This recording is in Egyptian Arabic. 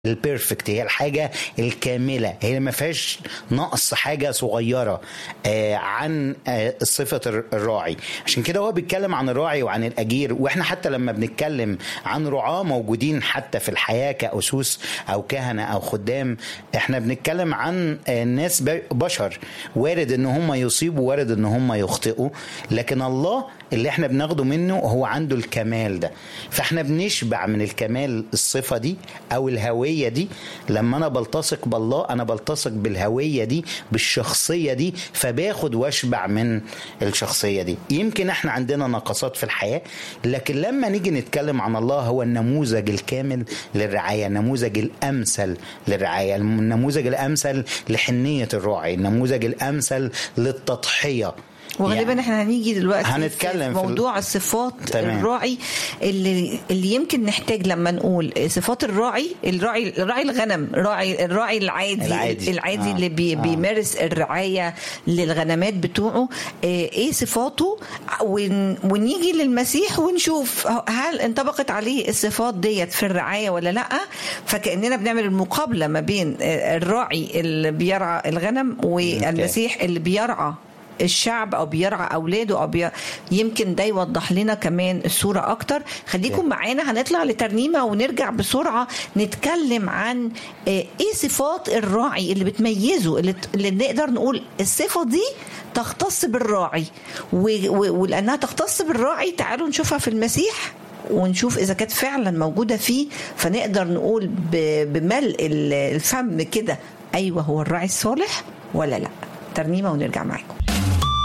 البيرفكت هي الحاجة الكاملة هي ما فيهاش نقص حاجة صغيرة آه عن آه صفة الراعي عشان كده هو بيتكلم عن الراعي وعن الأجير وإحنا حتى لما بنتكلم عن رعاة موجودين حتى في الحياة كأسوس أو كهنة أو خدام إحنا بنتكلم عن آه ناس بشر وارد إن هم يصيبوا وارد إن هم يخطئوا لكن الله اللي احنا بناخده منه هو عنده الكمال ده فاحنا بنشبع من الكمال الصفة دي أو الهوية دي لما أنا بلتصق بالله أنا بلتصق بالهوية دي بالشخصية دي فباخد واشبع من الشخصية دي يمكن احنا عندنا نقصات في الحياة لكن لما نيجي نتكلم عن الله هو النموذج الكامل للرعاية النموذج الأمثل للرعاية النموذج الأمثل لحنية الراعي النموذج الأمثل للتضحية وغالبا يعني احنا هنيجي دلوقتي هنتكلم في موضوع في الصفات تمام. الراعي اللي اللي يمكن نحتاج لما نقول صفات الراعي الراعي الراعي الغنم راعي الراعي العادي العادي, العادي آه. اللي بي آه. بيمارس الرعايه للغنمات بتوعه ايه صفاته ون ونيجي للمسيح ونشوف هل انطبقت عليه الصفات ديت في الرعايه ولا لا فكاننا بنعمل المقابله ما بين الراعي اللي بيرعى الغنم والمسيح اللي بيرعى الشعب او بيرعى اولاده او بي... يمكن ده يوضح لنا كمان الصوره اكتر خليكم معانا هنطلع لترنيمه ونرجع بسرعه نتكلم عن ايه صفات الراعي اللي بتميزه اللي, اللي نقدر نقول الصفه دي تختص بالراعي و... و... ولانها تختص بالراعي تعالوا نشوفها في المسيح ونشوف اذا كانت فعلا موجوده فيه فنقدر نقول ب... بملء الفم كده ايوه هو الراعي الصالح ولا لا ترنيمه ونرجع معاكم